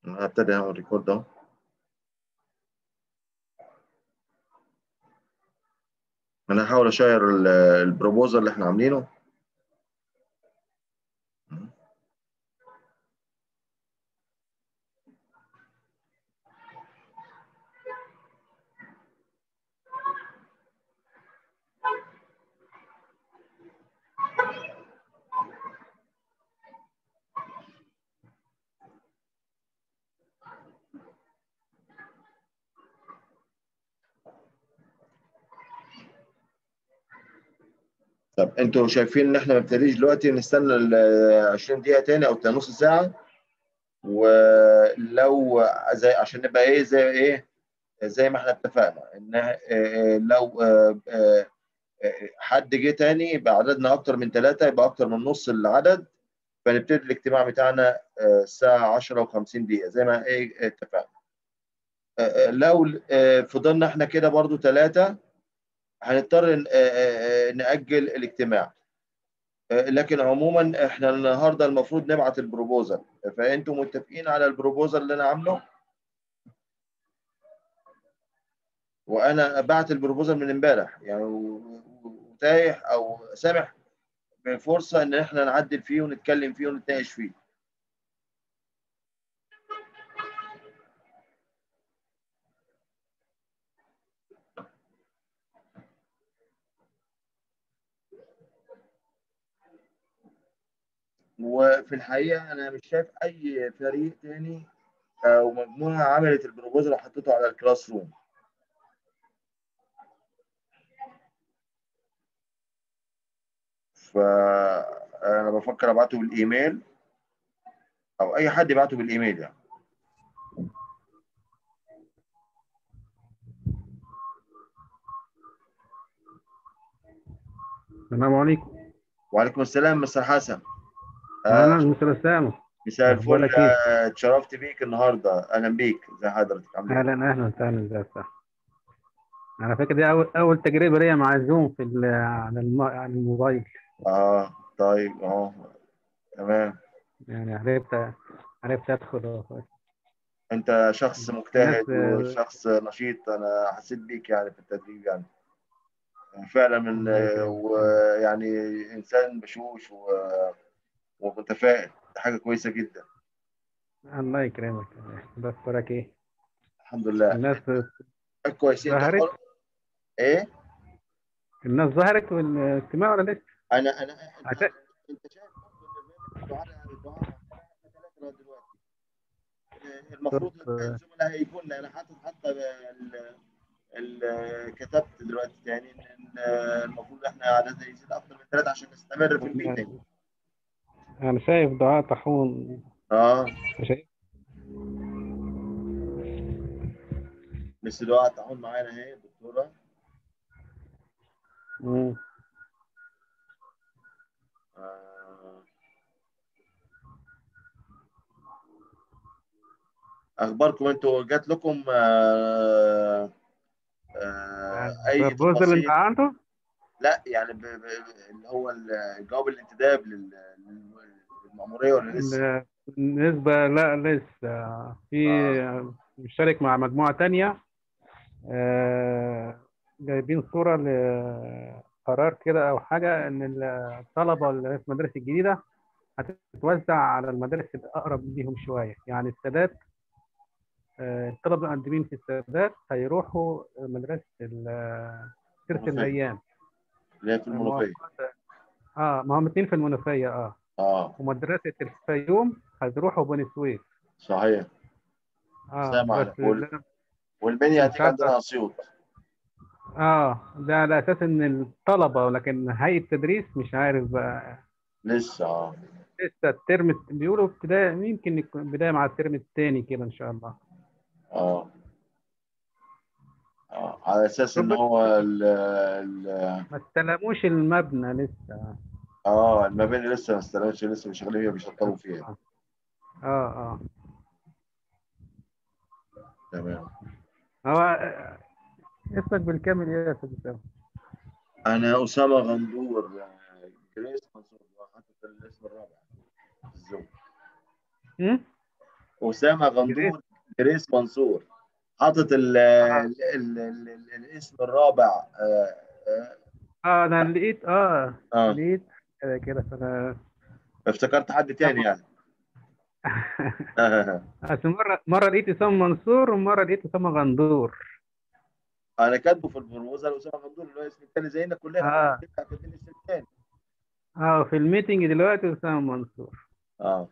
أنا هبتدي اعمل ريكورد اهو انا هحاول اشير ال- البروبوزال اللي احنا عاملينه طب انتوا شايفين ان احنا ما نبتديش دلوقتي نستنى ال 20 دقيقة تاني او نص ساعة ولو زي عشان نبقى ايه زي ايه زي ما احنا اتفقنا ان اه، لو اه، اه، اه، حد جه تاني يبقى عددنا اكتر من ثلاثة يبقى اكتر من نص العدد فنبتدي الاجتماع بتاعنا اه، الساعة 10 و50 دقيقة زي ما ايه اتفقنا اه، اه، لو اه، فضلنا احنا كده برضو ثلاثة هنضطر ن- اه، اه، نأجل الاجتماع لكن عموما احنا النهارده المفروض نبعت البروبوزال فانتم متفقين على البروبوزال اللي انا عامله وانا بعت البروبوزال من امبارح يعني و- و- وتايح او سامح بفرصه ان احنا نعدل فيه ونتكلم فيه ونتناقش فيه وفي الحقيقه انا مش شايف اي فريق تاني او مجموعه عملت البروبوزال وحطته على الكلاس روم فانا بفكر ابعته بالايميل او اي حد يبعته بالايميل يعني السلام عليكم وعليكم السلام مستر حسن اهلا آه، مستر اسامه مساء الفل أخبارك إيه؟ آه، اتشرفت بيك النهارده اهلا بيك ازي حضرتك عامل ايه؟ اهلا اهلا وسهلا ازيك صح على فكره دي اول اول تجربه ليا مع الزوم في ال- على الم- على الموبايل اه طيب اه تمام يعني عرفت عرفت ادخل أهو. انت شخص مجتهد الناس- وشخص نشيط انا حسيت بيك يعني في التدريب يعني فعلا من الله يكرمك. ويعني انسان بشوش و- ومتفائل دي حاجه كويسه جدا الله يكرمك بشكرك ايه الحمد لله الناس كويسين ظهرت؟ تحضر- ايه الناس ظهرت في الاجتماع ولا لسه؟ انا انا انت, عشان- انت شايف برضه ان البرنامج الدعاء الدعاء احنا ثلاثه لغايه دلوقتي آه، المفروض شوف، آه. الزملاء هيكون انا حاطط حتى ال- ال- كتبت دلوقتي تاني ان المفروض احنا عددنا يزيد اكتر من ثلاثه عشان نستمر في الميتنج انا شايف دعاء طاحون اه شايف مس دعاء تعاون معانا اهي دكتوره مم. آه. اخباركم انتوا جات لكم آه آه اي البروبوزال اللي انت تفاصيل عنده لا يعني ب... ب... اللي هو ال- جواب الانتداب لل... لل- للمأمورية ولا لسه؟ ال- بالنسبة لا لسه في مشترك مع مجموعة تانية آه، جايبين صورة لقرار كده أو حاجة إن الطلبة اللي في المدارس الجديدة هتتوزع على المدارس الأقرب ليهم شوية يعني السادات آه، الطلبة المقدمين في السادات هيروحوا مدرسة ال- سيرة المنوفية. الأيام اللي هي في المنوفية اه ما هم اتنين في المنوفية اه اه ومدرسة الفيوم هتروحوا بني سويف صحيح اه سامع بس وال- لا- والبنية مش هتيجي عارف عندنا اسيوط اه ده على اساس ان الطلبه ولكن هيئه التدريس مش عارف بقى لسه اه لسه الترم بيقولوا ابتداء يمكن يكون بدايه مع الترم الثاني كده ان شاء الله اه اه على اساس ان هو ال... ال... ما استلموش المبنى لسه اه المباني لسه ما استلمتش لسه شغالين فيها بيشطبوا فيها اه اه تمام هو آه، اسمك بالكامل ايه يا استاذ اسامه؟ انا اسامه غندور آه، جريس منصور حاطط الاسم الرابع في الزوم هم؟ اسامه غندور جريس منصور حاطط ال ال ال ال ال الاسم الرابع آه، آه، اه انا لقيت اه اه لقيت كده كده فانا افتكرت حد تاني يعني أصل مرة مرة لقيت أسامة منصور ومرة لقيت أسامة غندور انا كاتبه في البروبوزال اسامه غندور اللي هو اسم التاني زينا كلنا اه كاتبين الاسم التاني اه في الميتنج دلوقتي أسامة منصور اه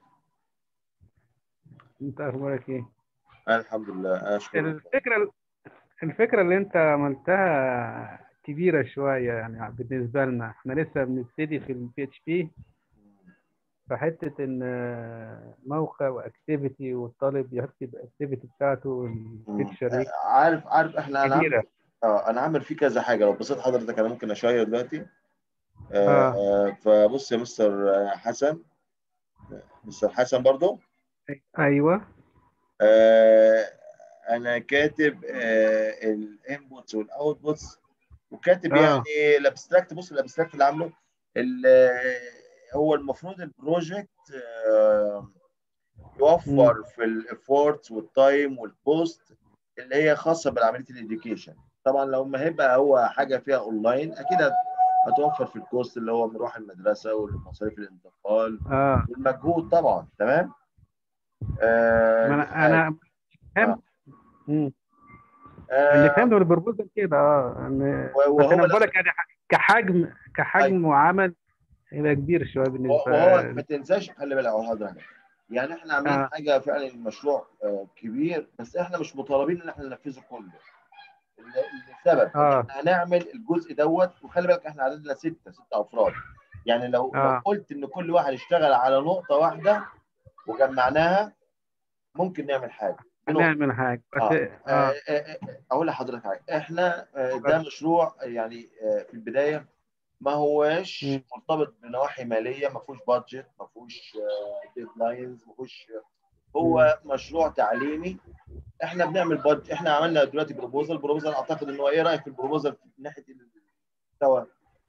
أنت أخبارك إيه؟ الحمد لله اشكرك الفكرة الفكرة اللي أنت عملتها كبيرة شوية يعني بالنسبة لنا إحنا لسه بنبتدي في البي اتش بي فحتة إن موقع وأكتيفيتي والطالب يكتب الأكتيفيتي بتاعته والفيتشر آه، عارف عارف احنا انا عامل كبيرة اه انا عامل فيه كذا حاجه لو بصيت حضرتك انا ممكن اشير دلوقتي آه اه آه فبص يا مستر حسن مستر حسن برضو أيوه آه انا كاتب آه الانبوتس والاوتبوتس وكاتب اه يعني الابستراكت بص الابستراكت اللي عامله ال- هو المفروض البروجكت آه، مم. يوفر في الافورت والتايم والبوست اللي هي خاصه بعمليه الاديوكيشن طبعا لو ما هيبقى هو حاجه فيها اونلاين اكيد هت- هتوفر في الكوست اللي هو مروح المدرسه والمصاريف الانتقال اه والمجهود طبعا تمام ما آه دي أنا حاجه أنا اه فهمت مم. اللي آه فهمته من البروبوزال كده اه إن- بس وهو أنا لو بقول لك يعني ح- كحجم أي- كحجم وعمل هيبقى كبير شوية بالنسبة وهو ما تنساش خلي بالك على حضرتك يعني احنا عاملين اه حاجه فعلا المشروع آه، كبير بس احنا مش مطالبين ان احنا ننفذه كله ل- لسبب ان اه احنا هنعمل الجزء دوت وخلي بالك احنا عددنا سته سته افراد يعني لو لو اه قلت ان كل واحد اشتغل على نقطه واحده وجمعناها ممكن نعمل حاجه دي نقطه هنعمل حاجة بس اه آه، اه آه، آه، اقول لحضرتك حاجه احنا آه، ده مشروع يعني آه، في البدايه ما هوش مم. مرتبط بنواحي ماليه ما فيهوش بادجت ما فيهوش ديدلاينز ما فيهوش مم. هو مشروع تعليمي احنا بنعمل بادجت احنا عملنا دلوقتي بروبوزال بروبوزال اعتقد ان هو ايه رايك في البروبوزال من ناحيه المستوى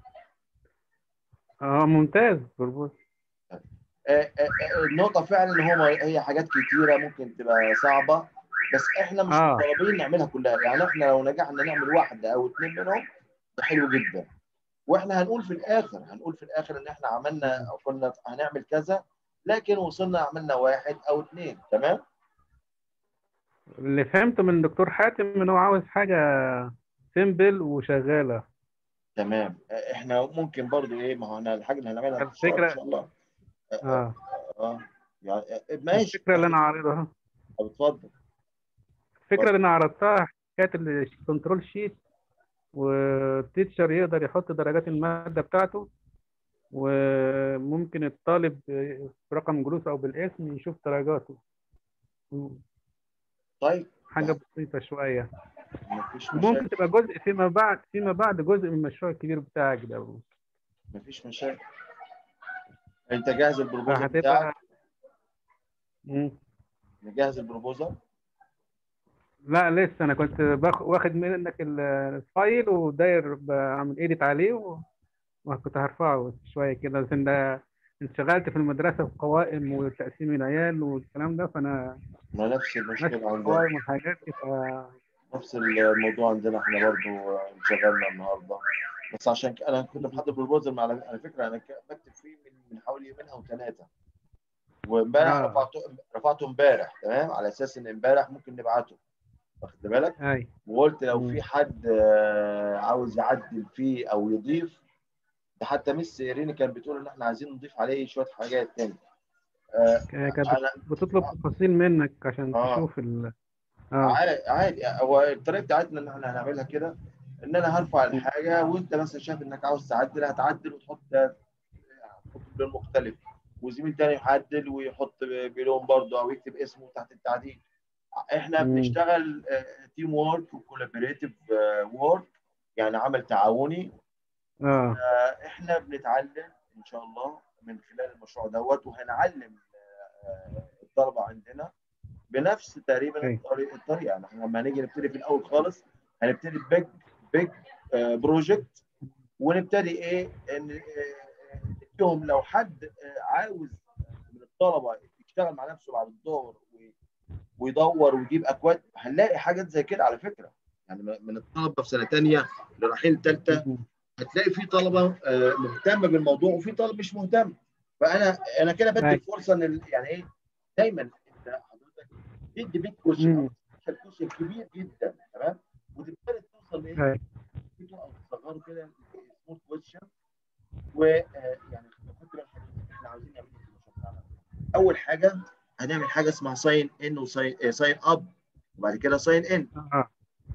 اه ممتاز بروبوزال آه، آه، آه، النقطه فعلا ان هو هي حاجات كتيره ممكن تبقى صعبه بس احنا مش اه مطالبين نعملها كلها يعني احنا لو نجحنا نعمل واحده او اثنين منهم ده حلو جدا واحنا هنقول في الاخر هنقول في الاخر ان احنا عملنا مم. او كنا هنعمل كذا لكن وصلنا عملنا واحد او اثنين تمام اللي فهمته من الدكتور حاتم ان هو عاوز حاجة سيمبل وشغالة تمام آه، احنا ممكن برضو ايه ما هو انا الحاجه اللي هنعملها في الشهر ان الفكرة شاء الله اه اه آه، يعني آه، ماشي الفكرة اللي انا عارضها طب اتفضل الفكرة اتفضل اللي انا عرضتها حكاية الكنترول شيت والتيتشر يقدر يحط درجات المادة بتاعته وممكن الطالب برقم جلوس او بالاسم يشوف درجاته طيب حاجة بسيطة شوية مفيش وممكن مشاكل تبقى جزء فيما بعد فيما بعد جزء من المشروع الكبير بتاعك ده مفيش مشاكل انت جاهز البروبوزال بتاعك فهتبقى مم. مجهز البروبوزال لا لسه انا كنت باخ- واخد منك ال- الفايل وداير بعمل ايديت عليه و- وكنت هرفعه شويه كده بس ان انشغلت في المدرسه في قوائم وتقسيم العيال والكلام ده فانا ما نفس ماشي المشكله في عندنا القوائم والحاجات دي ف نفس الموضوع عندنا احنا برضو انشغلنا النهارده بس عشان كده انا كنت محضر بروبوزال على على فكره انا ك- بكتب فيه من من حوالي يومين او ثلاثه وامبارح اه رفعته رفعته امبارح تمام على اساس ان امبارح ممكن نبعته واخد بالك اي وقلت لو مم. في حد آه، عاوز يعدل فيه او يضيف ده حتى مس ايريني كانت بتقول ان احنا عايزين نضيف عليه شويه حاجات تاني آه، كانت انا بتطلب تفاصيل منك عشان اه تشوف ال اه عادي عادي هو الطريقه بتاعتنا ان احنا هنعملها كده ان انا هرفع مم. الحاجه وانت مثلا شايف انك عاوز تعدل هتعدل وتحط تحط بلون مختلف وزميل تاني يعدل ويحط بلون برضه او يكتب اسمه تحت التعديل احنا مم. بنشتغل تيم وورك وكولابوريتيف وورك يعني عمل تعاوني اه آه، احنا بنتعلم ان شاء الله من خلال المشروع دوت وهنعلم آه، الطلبه عندنا بنفس تقريبا اي الطريقه الطريقه يعني احنا لما هنيجي نبتدي في الاول خالص هنبتدي بيج بيج بروجكت ونبتدي ايه ان آه، نديهم لو حد آه، عاوز من الطلبه يشتغل مع نفسه بعد الظهر ويدور ويجيب اكواد هنلاقي حاجات زي كده على فكره يعني من الطلبه في سنه ثانيه اللي رايحين ثالثه هتلاقي في طلبه آه، مهتمه بالموضوع وفي طالب مش مهتم فانا انا كده بدي أيوة. فرصه ان ال- يعني ايه دايما انت حضرتك تدي بيت كوشن مم. كوشن كبير جدا تمام وتبتدي توصل لايه؟ أيوة. او تصغره كده سمول كويشن ويعني خد بالك احنا عاوزين نعمل ايه في المشروع بتاعنا اول حاجه هنعمل حاجه اسمها ساين ان وساين ساين اب وبعد كده ساين ان اه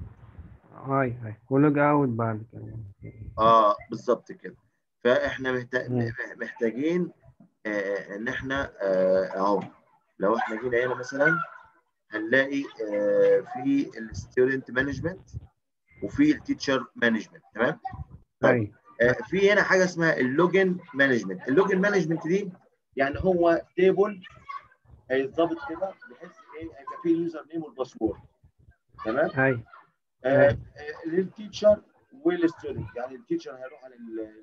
هاي هاي ولوج اوت بعد كده اه بالظبط كده فاحنا محتاج مم. محتاجين آه ان احنا آه، اهو لو احنا جينا هنا مثلا هنلاقي آه في الستودنت مانجمنت وفي التيتشر مانجمنت تمام طيب. هاي آه، في هنا حاجه اسمها اللوجن مانجمنت اللوجن مانجمنت دي يعني هو تيبل هيتظبط كده بحيث ايه هيبقى فيه اليوزر نيم والباسورد تمام هاي آه، أيوة. آه، للتيتشر والستودنت يعني التيتشر هيروح على ال- ال-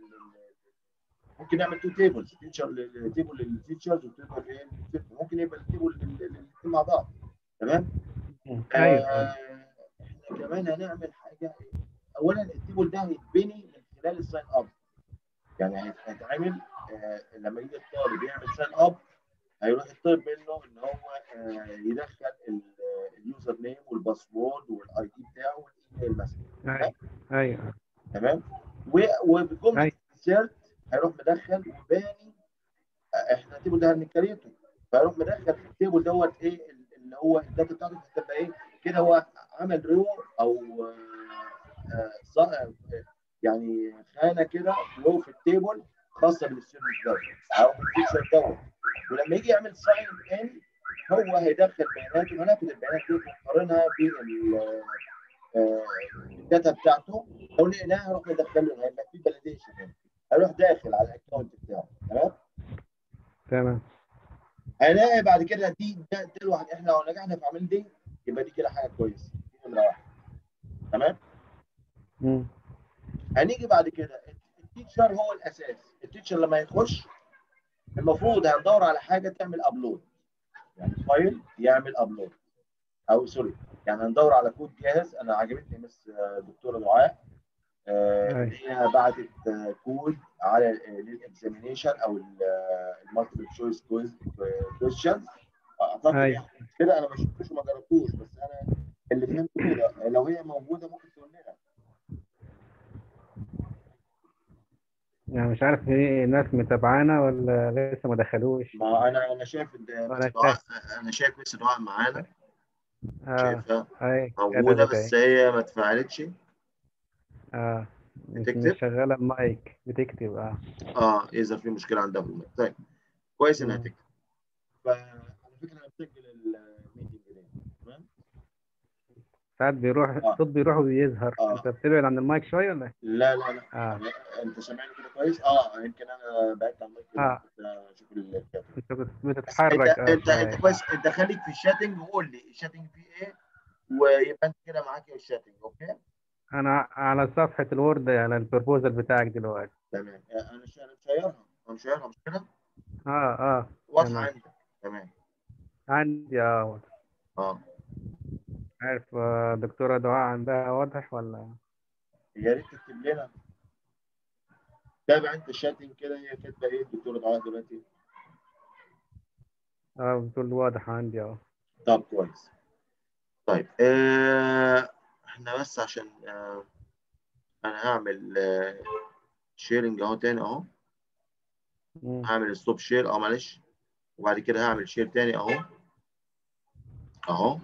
ممكن نعمل تو تيبلز تيتشر تيبل للتيتشرز وتيبل ايه ممكن يبقى التيبل الاثنين مع بعض تمام ايوه آه، احنا كمان هنعمل حاجه اولا التيبل ده هيتبني من خلال الساين اب يعني هيت- هيتعمل آه، لما يجي الطالب يعمل ساين اب هيروح يطلب منه ان هو آه، يدخل ال- اليوزر نيم والباسورد والاي دي بتاعه والايميل مثلا ايوه ايوه تمام و- وبجمله أيوة. انسيرت هيروح مدخل وباني آه، احنا التيبل ده هنكريته فهيروح مدخل في التيبل دوت ايه اللي هو الداتا بتاعته هتبقى ايه كده هو عمل رو او آه، آه، ص- آه، يعني خانه كده رو في التيبل خاصه بالستودنت دوت او بالتيشر دوت ولما يجي يعمل ساين ان هو هيدخل بياناته هناخد البيانات دي ونقارنها بال آه، الداتا بتاعته لو لقيناها هنروح ندخله هيبقى في فاليديشن هنا هيروح داخل على الاكونت بتاعه تمام تمام هنلاقي بعد كده دي ده, ده الواحد احنا لو نجحنا في عمل دي يبقى دي كده حاجه كويسه دي نمره واحد تمام مم. هنيجي بعد كده التيتشر هو الاساس التيتشر لما يخش المفروض هندور على حاجه تعمل ابلود يعني فايل يعمل ابلود او سوري يعني هندور على كود جاهز انا عجبتني مس آه، دكتوره دعاء آه، أي. إن هي بعتت آه، كود على للاكزامينيشن او المالتيبل تشويس كويشنز اعتقد أي. يعني كده انا ما شفتوش وما جربتوش بس انا اللي فهمته كده لو هي موجوده ممكن تقول لنا يعني مش عارف ايه الناس متابعانا ولا لسه ما دخلوش ما انا انا شايف ان أنا مس دعاء انا شايف مس دعاء معانا اه شايفها اي موجوده كتبت بس أهي. هي ما اتفعلتش اه مش بتكتب؟ مش شغاله المايك بتكتب اه اه اذا في مشكله عندها في المايك طيب كويس انها مم. تكتب فعلى فكره انا مسجل الميتنج ده تمام ساعات بيروح آه. الصوت بيروح ويظهر آه. انت بتبعد عن المايك شويه ولا إيه؟ لا لا لا اه أنا- انت سامعني كده كويس اه يمكن انا بعدت عن المايك آه. كده اشوف الكاتب انت بت- بس بتتحرك انت اه انت شويه انت كويس انت خليك في الشاتنج وقول لي الشاتنج فيه ايه ويبقى انت كده معاك الشاتنج اوكي انا على صفحه الوورد على البروبوزال بتاعك دلوقتي تمام انا ش- انا مشيرها انا مشيرها مش كده اه اه واضحه تمام. عندك تمام عندي اه اه عارف آه، دكتوره دعاء عندها واضح ولا يا ريت تكتب لنا تابع انت الشاتنج كده هي كاتبه ايه الدكتوره دعاء دلوقتي اه بتقول واضح عندي اه طب كويس طيب آه احنا بس عشان آه انا هعمل آه شيرنج اهو تاني اهو مم. هعمل ستوب شير اه معلش وبعد كده هعمل شير تاني اهو اهو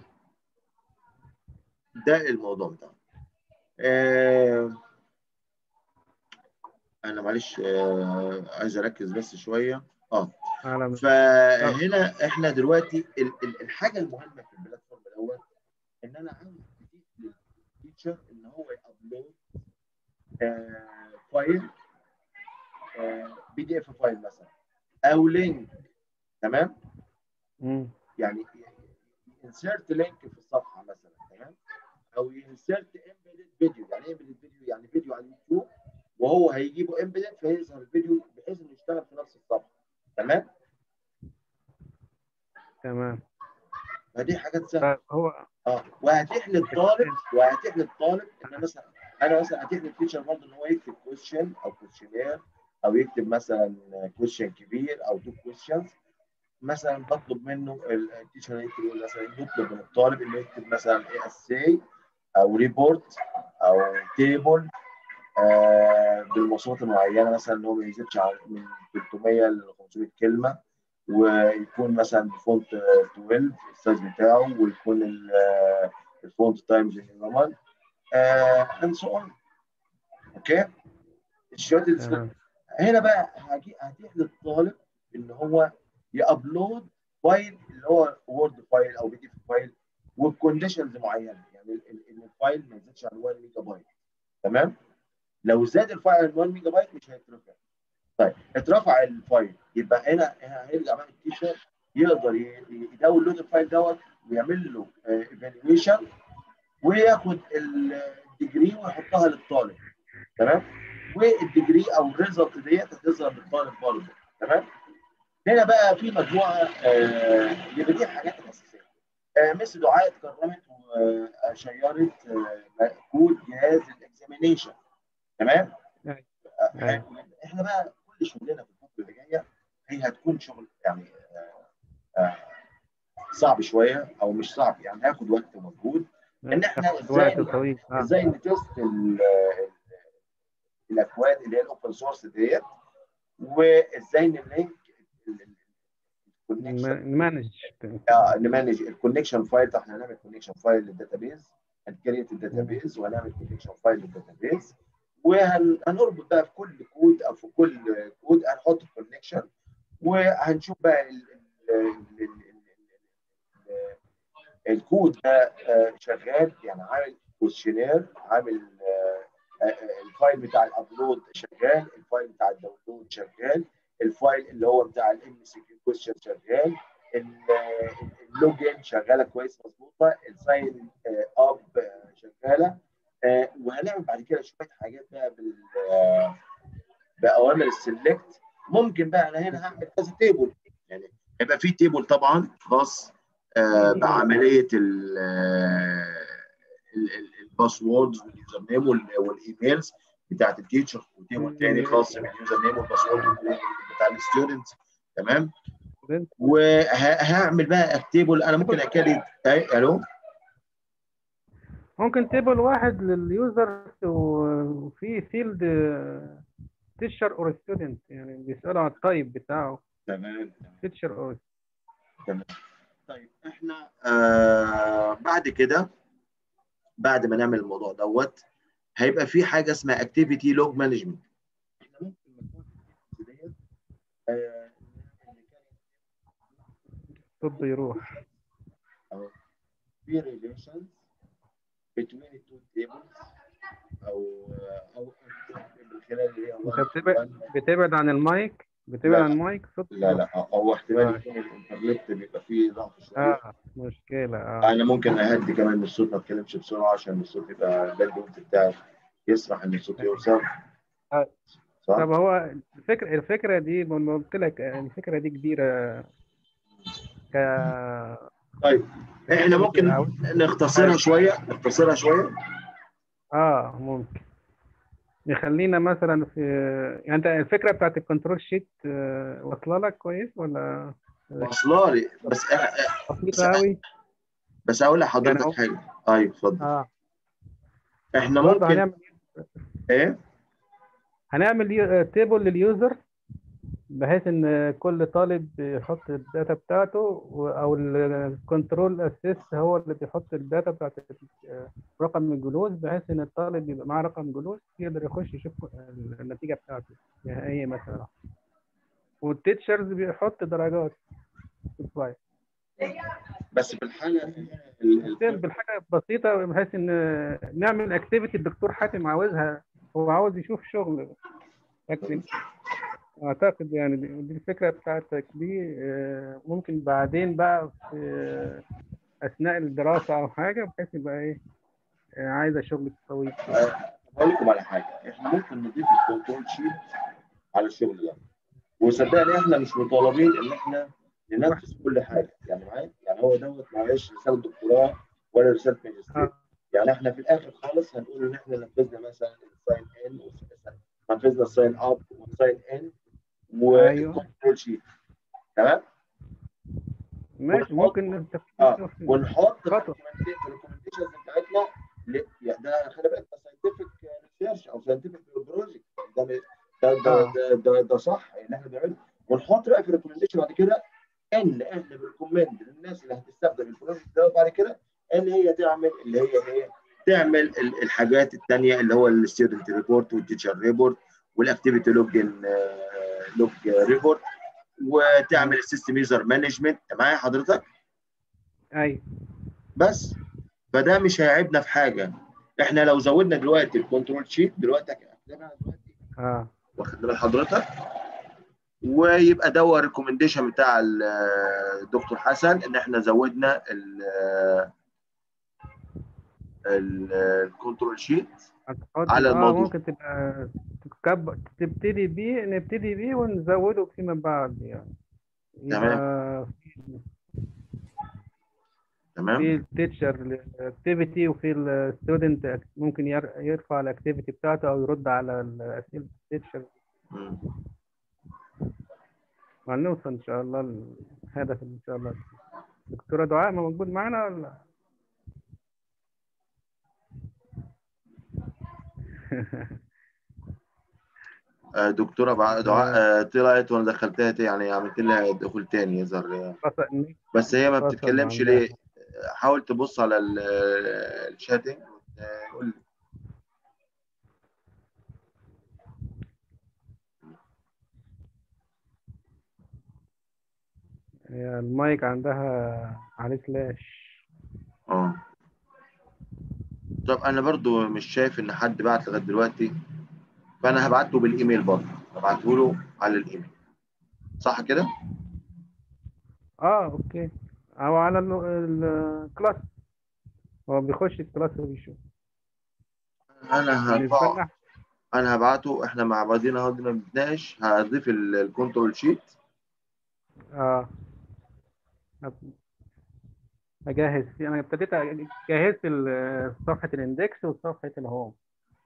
ده الموضوع بتاعنا آه انا معلش آه عايز اركز بس شويه اه على فهنا احنا دلوقتي ال- ال- الحاجه المهمه في البلاتفورم الاول ان انا عاوز اضيف للتيتشر ان هو يابلود آه فايل بي دي اف فايل مثلا او لينك تمام مم. يعني انسيرت لينك في الصفحه مثلا تمام او انسيرت امبيدد فيديو يعني ايه امبيدد فيديو يعني فيديو على اليوتيوب وهو هيجيبه امبيدد فيظهر الفيديو بحيث انه يشتغل في نفس الصفحه تمام تمام فدي حاجات سهله هو اه وهتيح للطالب وهتيح للطالب ان مثلا انا مثلا هتيح للتيشر برضه ان هو يكتب كويشن او كويشنير او يكتب مثلا كويشن كبير او تو كويشنز مثلا بطلب منه التيشر يكتب مثلا يطلب من الطالب انه يكتب مثلا ايه اساي او ريبورت او تيبل آه بالمواصفات المعينه مثلا ان هو ما يزيدش عن من 300 ل 500 كلمه ويكون مثلا بفونت 12 السايز بتاعه ويكون الفونت تايمز نيو اند سو اون اوكي الشوت هنا بقى هجي هتيح للطالب ان هو يابلود فايل اللي هو وورد فايل او بي دي اف فايل وبكونديشنز معينه يعني ان الفايل ما يزيدش عن 1 ميجا بايت تمام لو زاد الفايل عن 1 ميجا بايت مش هيترفع طيب اترفع الفايل يبقى هنا هيرجع بقى التيشر يقدر يداونلود الفايل دوت ويعمل له ايفالويشن وياخد الديجري ويحطها للطالب تمام والديجري او الريزلت ديت هتظهر للطالب برضه تمام هنا بقى في مجموعه آه يبقى دي الحاجات الاساسيه آه مس دعاء اتكرمت وشيرت آه كود جهاز الاكزامينيشن تمام آه احنا بقى كل شغلنا في الفتره اللي جايه هي هتكون شغل يعني آه آه صعب شويه او مش صعب يعني هياخد وقت ومجهود ان احنا ازاي ازاي نتست الاكواد اللي هي الاوبن سورس ديت وازاي نلينك نمانج اه نمانج الكونكشن فايل احنا هنعمل كونكشن فايل للداتابيز هنكريت الداتابيز وهنعمل كونكشن فايل للداتابيز وهنربط بقى في كل كود او في كل كود هنحط الكونكشن وهنشوف بقى ال ال ال الكود ده شغال يعني عامل كويشنير عامل الفايل بتاع الابلود شغال الفايل بتاع الداونلود شغال الفايل اللي هو بتاع الام سي كيو كويشن شغال اللوجن شغاله كويس مظبوطه الساين اب شغاله وهنعمل بعد كده شويه حاجات بقى بال باوامر السلكت ممكن بقى انا هنا هعمل كذا تيبل يعني هيبقى في تيبل طبعا خاص بعمليه الباسوردز واليوزر نيم والايميلز بتاعت التيتشر وتيبل تاني خاص باليوزر نيم والباسورد بتاع الستودنت تمام وهعمل بقى تيبل انا ممكن اكريت اي الو ممكن تيبل واحد لليوزر وفي فيلد تيتشر اور ستودنت يعني بيسالوا على التايب بتاعه تمام تيتشر اور تمام طيب احنا آه بعد كده بعد ما نعمل الموضوع دوت هيبقى في حاجه اسمها اكتيفيتي لوج مانجمنت احنا ممكن ديت طب يروح او في ريليشنز between the two tables او او من خلال اللي هي انت بتبعد بتبعد عن المايك بتبعد عن المايك صوت لا لا هو احتمال يكون الانترنت بيبقى فيه ضعف شويه اه مشكله اه انا ممكن اهدي كمان من الصوت ما اتكلمش بسرعه عشان الصوت يبقى الباند بتاعي يسمح ان الصوت يوصل آه. صح؟ طب هو الفكره الفكره دي ما قلت لك الفكره دي كبيره ك طيب احنا ممكن نختصرها شويه نختصرها شويه اه ممكن نخلينا مثلا في يعني انت الفكره بتاعت الكنترول شيت واصله لك كويس ولا واصله لي بس انا بسيطه قوي بس اقول لحضرتك يعني حاجه ايوه اتفضل اه احنا ممكن هنعمل ايه هنعمل تيبل لليوزر بحيث ان كل طالب يحط الداتا بتاعته او الكنترول اسيست هو اللي بيحط الداتا بتاعت رقم الجلوس بحيث ان الطالب يبقى معاه رقم جلوس يقدر يخش يشوف النتيجه بتاعته النهائيه مثلا والتيتشرز بيحط درجات في الفايل بس في الحاله بالحاجه بسيطه بحيث ان نعمل اكتيفيتي الدكتور حاتم عاوزها هو عاوز يشوف شغل لكن اعتقد يعني دي الفكره بتاعتك دي ممكن بعدين بقى في اثناء الدراسه او حاجه بحيث يبقى ايه عايزه شغل طويل اقول لكم على حاجه احنا ممكن نضيف الكنترول شيت على الشغل ده وصدقني احنا مش مطالبين ان احنا ننفذ كل حاجه يعني معايا يعني هو دوت معلش رساله دكتوراه ولا رساله ماجستير آه. يعني احنا في الاخر خالص هنقول ان احنا نفذنا مثلا الساين ان نفذنا الساين اب والساين ان أيوه. والكنترول شيت تمام ماشي ممكن نتفق اه ونحط في خطوة. الريكومنديشنز بتاعتنا ل- يعني ده خلي بالك ده ساينتفك ريسيرش او ساينتفك بروجكت ده ده ده, آه. ده, ده, ده صح اللي احنا بنعمله ونحط بقى في الريكومنديشن بعد كده ان احنا بنريكومند للناس اللي هتستخدم البروجكت ده بعد كده ان هي تعمل اللي هي هي تعمل ال- الحاجات الثانيه اللي هو الستودنت ريبورت والتيتشر ريبورت والاكتيفيتي لوج لوج ريبورت وتعمل السيستم يوزر مانجمنت معايا حضرتك ايوه بس فده مش هيعيبنا في حاجه احنا لو زودنا دلوقتي الكنترول شيت دلوقتي هكتبها دلوقتي اه واخد بال حضرتك ويبقى ده هو الريكومنديشن بتاع ال- الدكتور حسن ان احنا زودنا ال- ال- الكنترول شيت هتحط- على آه الموضوع. ممكن تبقى تكب... تبتدي بيه نبتدي بيه ونزوده فيما بعد يعني يبقى تمام في التيتشر الاكتيفيتي وفي الستودنت ممكن ير- يرفع الاكتيفيتي بتاعته او يرد على الاسئله التيتشر مم. هنوصل ان شاء الله الهدف ان شاء الله دكتوره دعاء موجود معانا ولا آه، دكتوره بع- دعاء آه، طلعت وانا دخلتها تاني، يعني عملت لها دخول تاني يظهر خاصة إن- بس هي ما فصل بتتكلمش عندها. ليه حاول تبص على ال- الشاتنج وتقول لي. هي المايك عندها عليه فلاش اه طب انا برضو مش شايف ان حد بعت لغايه دلوقتي فانا هبعته بالايميل برضو هبعته له على الايميل صح كده اه اوكي او على ال- الكلاس هو بيخش الكلاس وبيشوف انا بالنسبه هرفعه لنا انا هبعته احنا مع بعضينا اهو بدنا بنتناقش هضيف ال- الكنترول شيت اه أب- اجهز فيه. انا ابتديت أ- جهزت ال- صفحه الاندكس وصفحه الهوم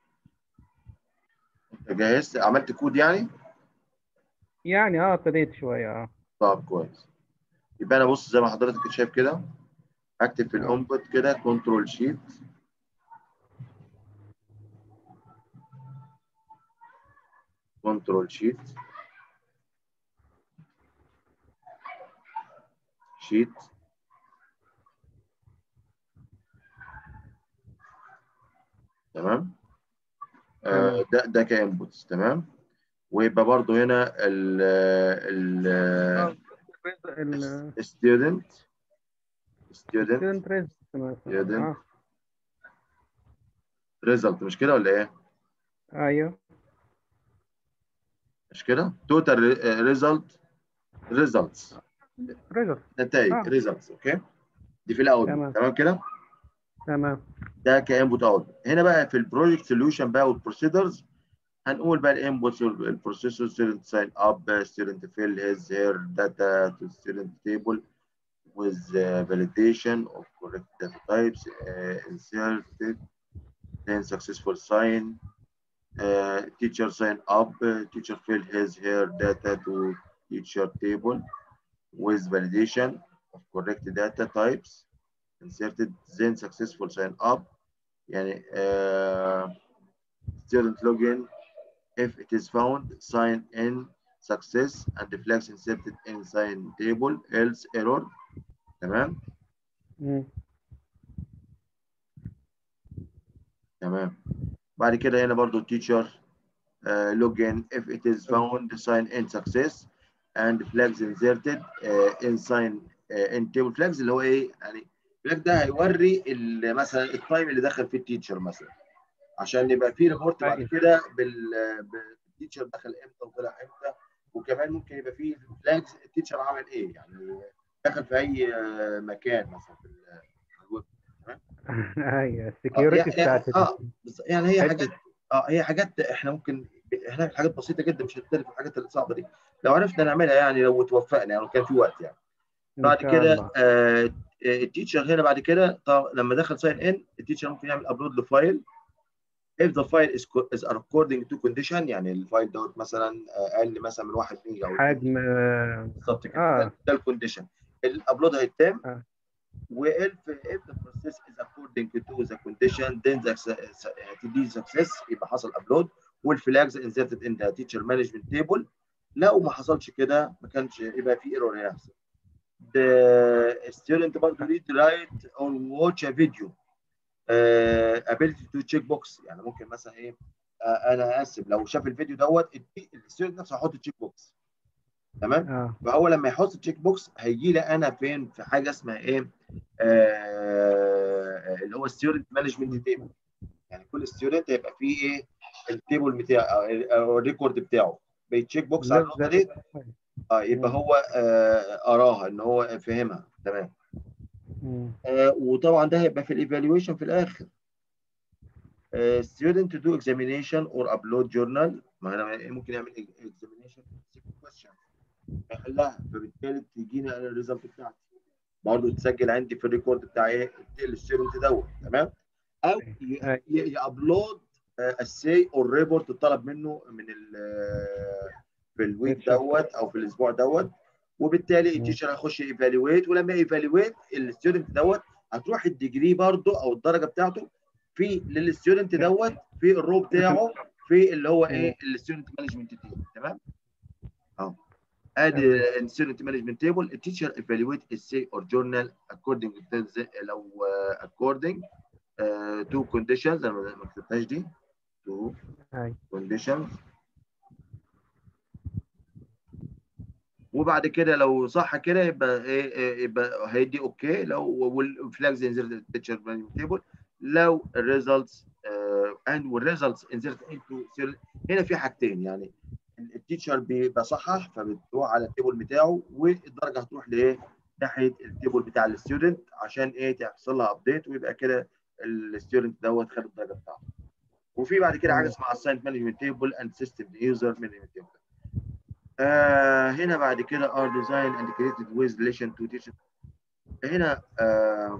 جهزت عملت كود يعني يعني اه ابتديت شويه اه طب كويس يبقى انا بص زي ما حضرتك كنت شايف كده هكتب في آه. الانبوت كده كنترول شيت كنترول شيت شيت تمام آه ده ده كانبوتس تمام ويبقى برضو هنا ال ال ال student student student result مثلا student. اه result مش كده ولا ايه؟ ايوه مش كده؟ total result results result نتائج آه. results اوكي؟ دي في الاول تمام. تمام كده؟ تمام ده كانبوت اوت هنا بقى في البروجكت سوليوشن بقى والبروسيدرز هنقول بقى الانبوتس البروسيسور ستودنت ساين اب ستودنت فيل هيز هير داتا تو ستودنت تيبل with uh, validation of correct data types uh, inserted then successful sign uh, teacher sign up uh, teacher fill his her data to teacher table with validation of correct data types inserted then successful sign up يعني uh, student login if it is found sign in success and the flags inserted in sign table else error تمام مم. تمام بعد كده هنا برضو teacher uh, login if it is found sign in success and flags inserted uh, in sign uh, in table flags اللي هو ايه يعني الفلاج ده هيوري ال- مثلا التايم اللي دخل فيه التيتشر مثلا عشان يبقى في ريبورت بعد أيوة. كده بالتيتشر دخل امتى وطلع امتى وكمان ممكن يبقى في فلاجز التيتشر عمل ايه يعني دخل في اي آه، مكان مثلا في ال- الويب ايوه السكيورتي يعني- بتاعت اه بس يعني هي حتة- حاجات اه هي حاجات احنا ممكن احنا حاجات بسيطه جدا مش هنختلف في الحاجات الصعبه دي لو عرفنا نعملها يعني لو توفقنا يعني لو كان في وقت يعني إن بعد شاء كده الله. آه، التيتشر هنا بعد كده طب لما دخل ساين ان التيتشر ممكن يعمل ابلود لفايل if the file is, co- is according to condition يعني الفايل دوت مثلا آه، اقل مثلا من 1 ميجا او حجم آه، بالظبط كده آه. ده- ده الكونديشن الابلود هيتم آه. و if if the process is according to the condition then the تدي success يبقى حصل ابلود والفلاجز inserted in the teacher management table لو ما حصلش كده ما كانش يبقى في ايرور هيحصل the student برضه read write or watch a video uh, ability to check box يعني ممكن مثلا ايه آه، انا اسف لو شاف الفيديو دوت الستودنت نفسه هيحط تشيك بوكس تمام اه فهو لما يحط تشيك بوكس هيجي لي انا فين في حاجه اسمها ايه آه اللي هو ستودنت مانجمنت تيبل يعني كل ستودنت هيبقى فيه ايه التيبل بتاعه أو- او الريكورد بتاعه بيتشيك بوكس على النقطه دي اه يبقى مم. هو آه اراها ان هو فهمها تمام مم. آه وطبعا ده هيبقى في الايفالويشن في الاخر آه student to do examination or upload journal ما انا ممكن يعمل examination question يحلها فبالتالي تجينا انا الريزلت بتاعتي برضه تسجل عندي في الريكورد بتاع ايه الستودنت دوت تمام او أي. يابلود السي او الريبورت الطلب منه من ال في الويك Headshot. دوت او في الاسبوع دوت وبالتالي مم. التيشر هيخش ايفالويت ولما ايفالويت الستودنت دوت هتروح الديجري برضه او الدرجه بتاعته في للستودنت دوت في الرو بتاعه في اللي هو ايه الستودنت مانجمنت تيم تمام اهو ادي الستودنت مانجمنت تيبل التيشر ايفالويت السي اور جورنال according to the- لو آه، according آه، to conditions انا ما كتبتهاش دي to أي. conditions وبعد كده لو صح كده يبقى ايه إيه، يبقى هيدي اوكي لو والفلاجز انزلت التيتشر مانجمنت تيبل لو الريزلتس اند والريزلتس انزلت انتو هنا في حاجتين يعني التيتشر بيبقى صحح فبتروح على التيبل بتاعه والدرجه هتروح لايه؟ ناحيه التيبل بتاع الستودنت عشان ايه تحصل لها ابديت ويبقى كده الستودنت دوت خد الدرجه بتاعته. وفي بعد كده حاجه اسمها assigned management table and system user management table. آه هنا بعد كده are designed and created with relation to teacher. هنا آه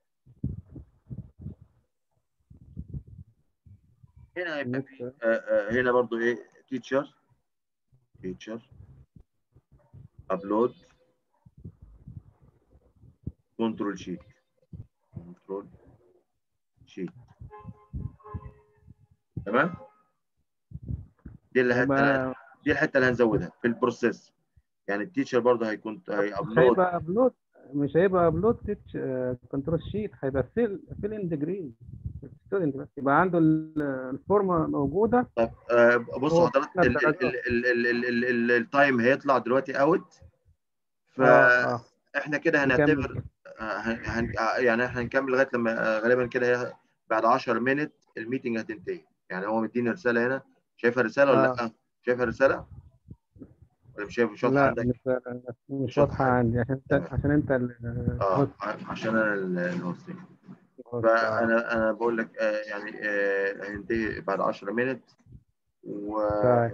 هنا هيبقى في ميكس. آه آه هنا برضو ايه teacher teacher upload control sheet control sheet تمام دي اللي هت... يبقى دي الحته اللي هنزودها في البروسيس يعني التيتشر برضه هيكون مش هيابلود هيبقى ابلود مش هيبقى ابلود تيتش كنترول شيت هيبقى فيل فيل ان ديجري ستودنت بس يبقى عنده ال- الفورمه موجوده طب آه بصوا هو حضرتك بيطلع ال- ال- درجات. ال- ال- ال- ال- ال- التايم هيطلع دلوقتي اوت اه اه فاحنا كده نكمل هنعتبر كده. آه، هن... هن- آه، يعني احنا هنكمل لغايه لما آه، غالبا كده هي- بعد 10 مينت الميتنج هتنتهي يعني هو مديني رساله هنا شايفها رساله ولا آه. لا؟ شايفها رساله؟ ولا مش شايف مش واضحه لا عندك؟ مش مش مش واضحه واضحة. عندي عشان انت تمام. عشان انت ال- اه الهوست. عشان انا ال- الهوستنج آه. فانا انا بقول لك آه، يعني آه، هينتهي بعد 10 مينت و طيب.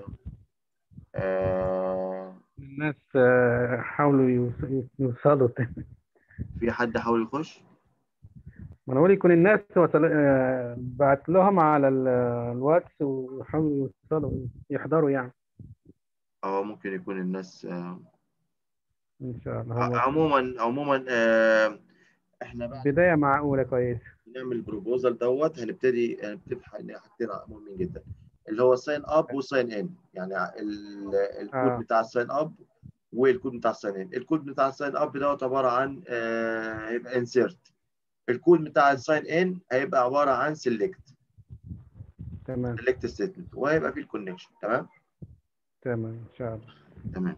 آه، الناس آه، حاولوا يوص- يوصلوا تاني في حد حاول يخش؟ ما انا بقول يكون الناس وصل... آه، بعت لهم على ال- الواتس ويحاولوا يوصلوا يحضروا يعني اه ممكن يكون الناس آه، ان شاء الله ع- هم عموما عموما آه، احنا بقى بدايه معقوله كويسه نعمل البروبوزال دوت هنبتدي هنبتدي في حاجة- حاجتين مهمين جدا اللي هو الساين اب والساين ان يعني ال- الكود آه. بتاع الساين اب والكود بتاع الساين ان الكود بتاع الساين اب دوت عباره عن آه، هيبقى انسيرت الكود بتاع الساين ان هيبقى عباره عن سيلكت تمام سيلكت ستيتمنت وهيبقى فيه الكونكشن تمام تمام ان شاء الله تمام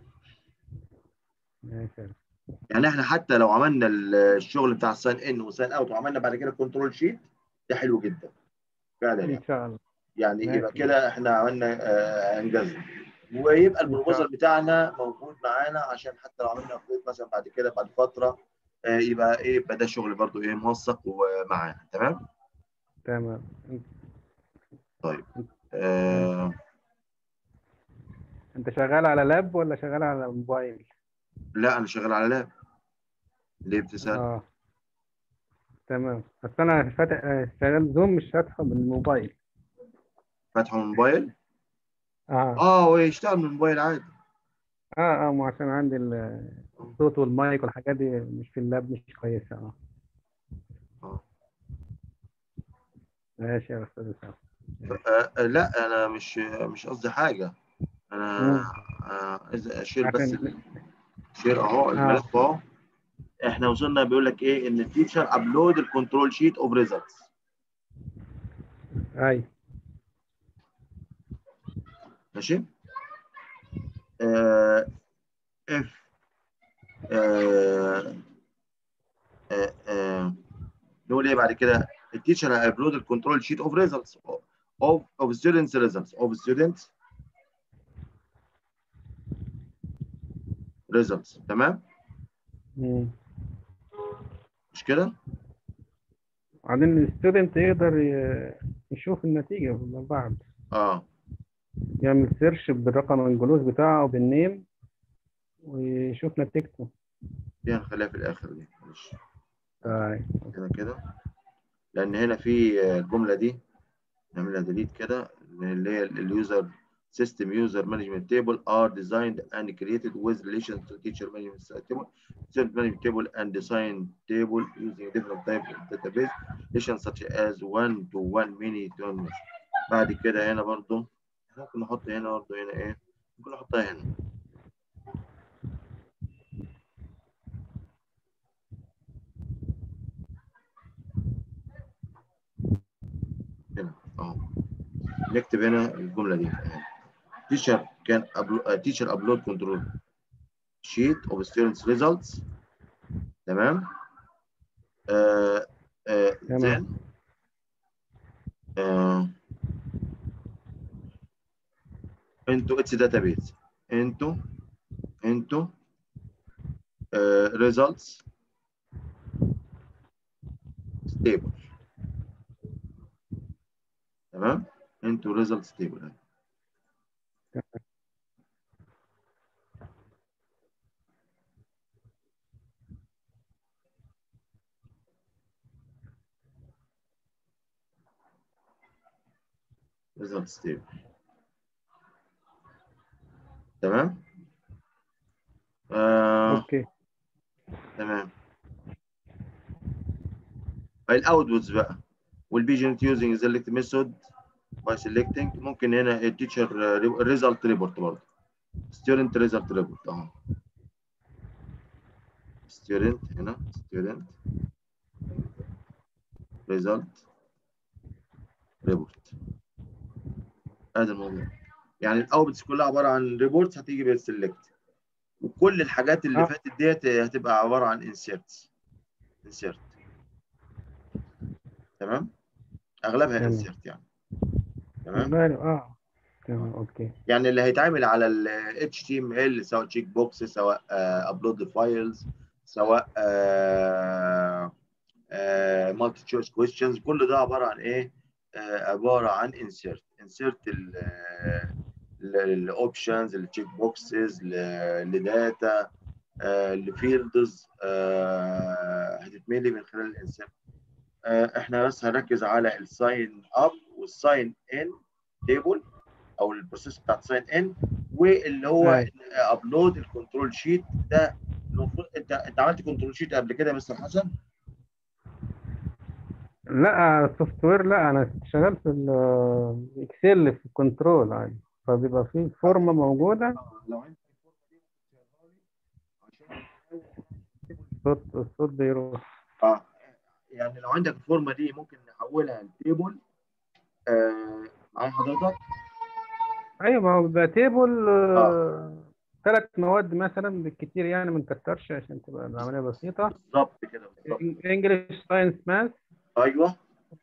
ماشي يعني احنا حتى لو عملنا الشغل بتاع الساين ان والساين اوت وعملنا بعد كده كنترول شيت ده حلو جدا فعلا يعني ان شاء الله يعني ماشي. يبقى كده احنا عملنا آه، انجزنا ويبقى البروبوزال بتاعنا موجود معانا عشان حتى لو عملنا ابديت مثلا بعد كده بعد فتره آه، يبقى ايه يبقى ده شغل برضو ايه موثق ومعانا تمام تمام آه انت شغال على لاب ولا شغال على موبايل لا انا شغال على لاب ليه بتسال اه تمام بس انا فاتح آه، شغال زوم مش فاتحه بالموبايل فاتحه من الموبايل اه اه هو يشتغل من الموبايل عادي اه اه ما عشان عندي ال- الصوت والمايك والحاجات دي مش في اللاب مش كويسه اه اه ماشي يا استاذ اسامه آه، آه، لا انا مش مش قصدي حاجه انا مم. آه، عايز اشير بس عشان ال- شير اهو الملف اهو احنا وصلنا بيقول لك ايه ان التيتشر ابلود الكنترول شيت اوف ريزلتس اي ماشي آه if آه آه آه نقول ايه بعد كده التيتشر ابلود الكنترول شيت اوف ريزلتس of of students results of students results تمام مم. مش كده بعدين الستودنت يقدر ي- يشوف النتيجة من بعد اه يعمل سيرش بالرقم الجلوس بتاعه أو بالنيم ويشوف نتيجته دي هنخليها في الاخر دي معلش طيب كده كده لان هنا في الجمله دي نعملها ديليت كده اللي هي اليوزر system user management table are designed and created with relation to teacher management table student management table and design table using different type of database relations such as one to one many to one mesh. بعد كده هنا برضو ممكن نحط هنا برضو هنا ايه ممكن نحطها هنا هنا اهو نكتب هنا الجمله دي teacher can upload uh, teacher upload control sheet of students results تمام uh, uh, تمام. then uh, into its database into into uh, results table تمام into results table results table تمام آه أوكي تمام الاوتبوتس بقى will be generated using select method by selecting ممكن هنا التيتشر result report برضه student result report اهو student هنا student result report هذا الموضوع يعني الاوتبوتس كلها عباره عن ريبورتس هتيجي بالسلكت وكل الحاجات اللي آه. فاتت ديت هتبقى عباره عن انسيرتس انسيرت تمام اغلبها تمام. انسيرت يعني تمام غالب اه تمام أوكي يعني اللي هيتعمل على ال HTML سواء تشيك بوكس سواء ابلود فايلز سواء مالتي تشويس كويستشنز كل ده عباره عن ايه؟ آه، عباره عن انسيرت انسيرت الاوبشنز التشيك بوكسز لداتا لفيلدز هتتملي من خلال الانسيرت احنا بس هنركز على الساين اب والساين ان تيبل او البروسيس بتاعت ساين ان واللي هو أيوة. ابلود الكنترول شيت ده المفروض انت انت عملت كنترول شيت قبل كده يا مستر حسن؟ لا السوفت وير لا أنا شغال في الإكسل في الكنترول عادي فبيبقى في فورمة موجودة لو انت الصوت الصوت بيروح اه يعني لو عندك الفورمه دي ممكن نحولها لتيبل آه معايا حضرتك ايوه ما هو بيبقى تيبل ثلاث مواد مثلا بالكتير يعني ما نكترش عشان تبقى العمليه بسيطه بالظبط كده بالظبط انجلش ساينس ماث ايوه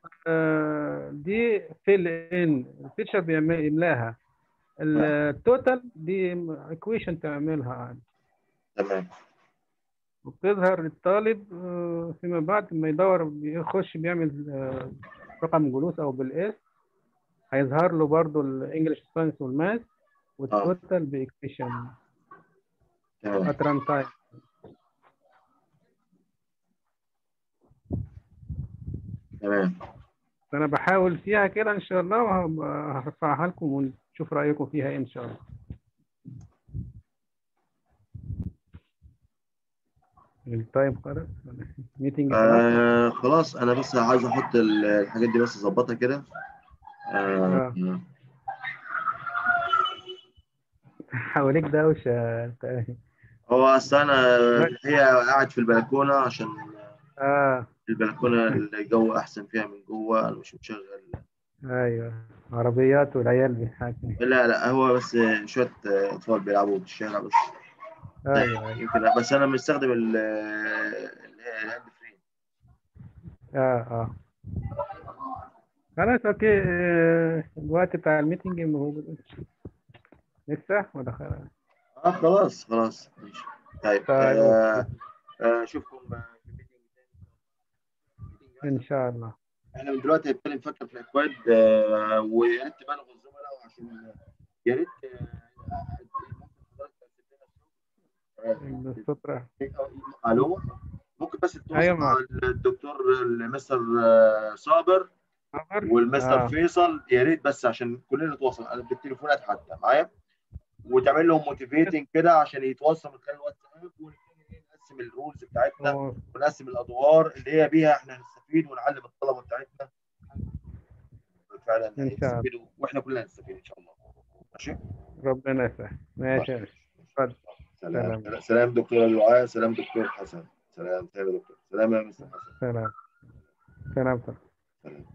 دي فيل ان التيتشر بيعمل يملاها التوتال دي ايكويشن تعملها عادي تمام وبتظهر للطالب آه، فيما بعد ما يدور بيخش بيعمل آه، رقم جلوس او بالاس هيظهر له برضو الانجلش ساينس والماث والتوتال بايكويشن تمام ات ران تايم تمام فانا بحاول فيها كده ان شاء الله وهرفعها لكم ونشوف رايكم فيها ايه ان شاء الله التايم خلاص ميتنج خلاص آه خلاص انا بس عايز احط ال- الحاجات دي بس اظبطها كده آه آه. حواليك دوشه انت هو اصل انا هي قاعد في البلكونه عشان اه البلكونه الجو احسن فيها من جوه انا مش مشغل ايوه عربيات والعيال بيحاكموا لا لا هو بس شويه اطفال بيلعبوا في الشارع بس ايوه ايوه يمكن بس انا مستخدم ال- اللي هي الهاند فري اه اه خلاص اوكي آه، الوقت بتاع الميتنج موجود لسه ولا خلاص اه خلاص خلاص ماشي طيب طيب، آه آه اشوفكم في الميتنج تاني ان شاء الله احنا من دلوقتي هنتكلم نفكر في الاكواد آه ويا ريت تبالغوا الزملاء عشان يا ريت آه، ممكن الصوت راح آه، الو ممكن بس تتواصل أيوة مع معك. الدكتور المستر آه، صابر والمستر آه. فيصل يا ريت بس عشان كلنا نتواصل انا بالتليفونات حتى معايا وتعمل لهم موتيفيتنج كده عشان يتواصلوا من خلال الواتساب ونبتدي إيه نقسم الرولز بتاعتنا و- ونقسم الادوار اللي هي بيها احنا هنستفيد ونعلم الطلبه بتاعتنا فعلا إن شاء الله. هيستفيدوا واحنا كلنا هنستفيد ان شاء الله ماشي ربنا يسهل ماشي يا باشا. اتفضل سلام سلام. سلام دكتور اللعاء سلام دكتور حسن سلام سلام يا دكتور سلام يا مستر حسن سلام سلام سلام